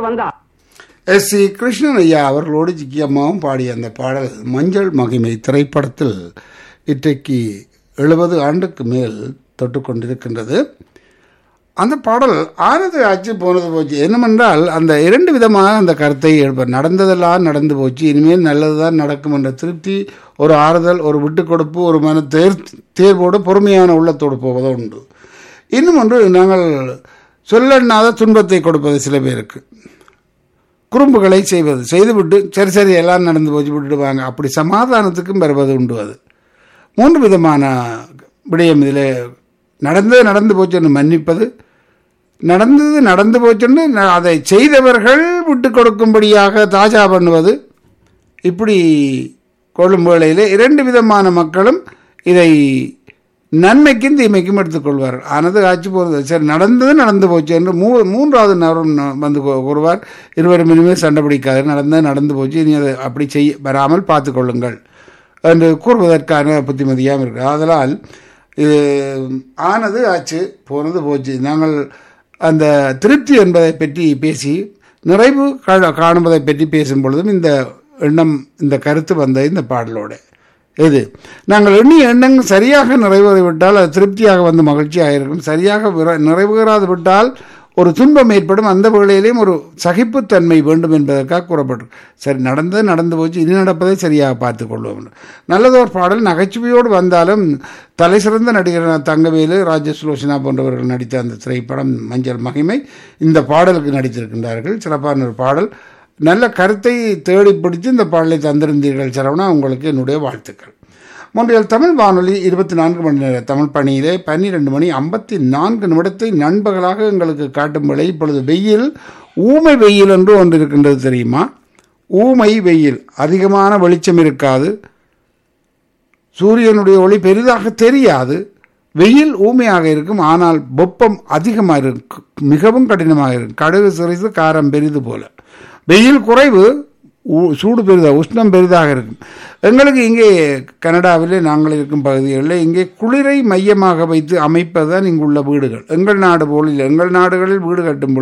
வந்தா S C Krishnan ஐயா அவர்களோடு ஜிக்கி அம்மாவும் பாடிய அந்த பாடல் மஞ்சள் மகிமை திரைப்படத்தில் இன்றைக்கு எழுபது ஆண்டுக்கு மேல் தொட்டு கொண்டிருக்கின்றது அந்த பாடல் ஆனது ஆச்சு போனது போச்சு என்னவென்றால் அந்த இரண்டு விதமாக அந்த கருத்தை எழுப்ப நடந்ததெல்லாம் நடந்து போச்சு இனிமேல் நல்லதுதான் நடக்கும் என்ற திருப்தி ஒரு ஆறுதல் ஒரு விட்டு கொடுப்பு ஒரு மன தேர் தேர்வோடு பொறுமையான உள்ளத்தோடு போவதோ உண்டு இன்னும் ஒன்று நாங்கள் சொல்லெண்ணாத துன்பத்தை கொடுப்பது சில பேருக்கு குறும்புகளை செய்வது செய்துவிட்டு சரி சரி எல்லாம் நடந்து போச்சு விட்டுடுவாங்க அப்படி சமாதானத்துக்கும் வருவது உண்டு அது மூன்று விதமான விடயம் இதில் நடந்தது நடந்து போச்சுன்னு மன்னிப்பது நடந்தது நடந்து போச்சுன்னு ந- அதை செய்தவர்கள் விட்டு கொடுக்கும்படியாக தாஜா பண்ணுவது இப்படி கொள்ளும் வேளையிலே இரண்டு விதமான மக்களும் இதை நன்மைக்கும் தீமைக்கும் எடுத்துக்கொள்வார்கள் ஆனது ஆட்சி போகிறது சரி நடந்தது நடந்து போச்சு என்று மூ மூன்றாவது நபரும் ந- வந்து கூ- கூறுவார் இருவரும் இனிமேல் சண்டை பிடிக்காது நடந்தது நடந்து போச்சு இனி அதை அப்படி செய்ய வராமல் பார்த்து கொள்ளுங்கள் என்று கூறுவதற்கான புத்திமதியாகவும் இருக்கு அதனால் இது ஆனது ஆச்சு போனது போச்சு நாங்கள் அந்த திருப்தி என்பதை பற்றி பேசி நிறைவு கா- காணுவதை பற்றி பேசும் பொழுதும் இந்த எண்ணம் இந்த கருத்து வந்த இந்த பாடலோட இது நாங்கள் எண்ணிய எண்ணங்கள் சரியாக நிறைவேறி விட்டால் அது திருப்தியாக வந்து மகிழ்ச்சியாக இருக்கும் சரியாக விர- நிறைவேறாது விட்டால் ஒரு துன்பம் ஏற்படும் அந்த வேளையிலேயும் ஒரு சகிப்புத்தன்மை வேண்டும் என்பதற்காக கூறப்படும் சரி நடந்தது நடந்து போச்சு இனி நடப்பதை சரியாக பார்த்து கொள்வோம் நல்லதொரு பாடல் நகைச்சுவையோடு வந்தாலும் தலை சிறந்த நடிகர் தங்கவேலு ராஜசுலோசனா போன்றவர்கள் நடித்த அந்த திரைப்படம் மஞ்சள் மகிமை இந்த பாடலுக்கு நடித்திருக்கின்றார்கள் சிறப்பான ஒரு பாடல் நல்ல கருத்தை தேடி பிடித்து இந்த பாடலை தந்திருந்தீர்கள் சரவணா உங்களுக்கு என்னுடைய வாழ்த்துக்கள் மொன்றியல் தமிழ் வானொலி இருபத்தி நான்கு மணி நேர தமிழ் பணியிலே பன்னிரெண்டு மணி ஐம்பத்தி நான்கு நிமிடத்தை நண்பகலாக எங்களுக்கு காட்டும் வேளை இப்பொழுது வெயில் ஊமை வெயில் என்று ஒன்று இருக்கின்றது தெரியுமா ஊமை வெயில் அதிகமான வெளிச்சம் இருக்காது சூரியனுடைய ஒளி பெரிதாக தெரியாது வெயில் ஊமையாக இருக்கும் ஆனால் வெப்பம் அதிகமாக இருக்கும் மிகவும் கடினமாக இருக்கும் கடுகு சிறிது காரம் பெரிது போல வெயில் குறைவு ஊ- சூடு பெரிதாக உஷ்ணம் பெரிதாக இருக்கும் எங்களுக்கு இங்கே கனடாவிலே நாங்கள் இருக்கும் பகுதிகளில் இங்கே குளிரை மையமாக வைத்து அமைப்பதுதான் இங்குள்ள வீடுகள் எங்கள் நாடு போல் இல்லை எங்கள் நாடுகளில் வீடு கட்டும் பொழுது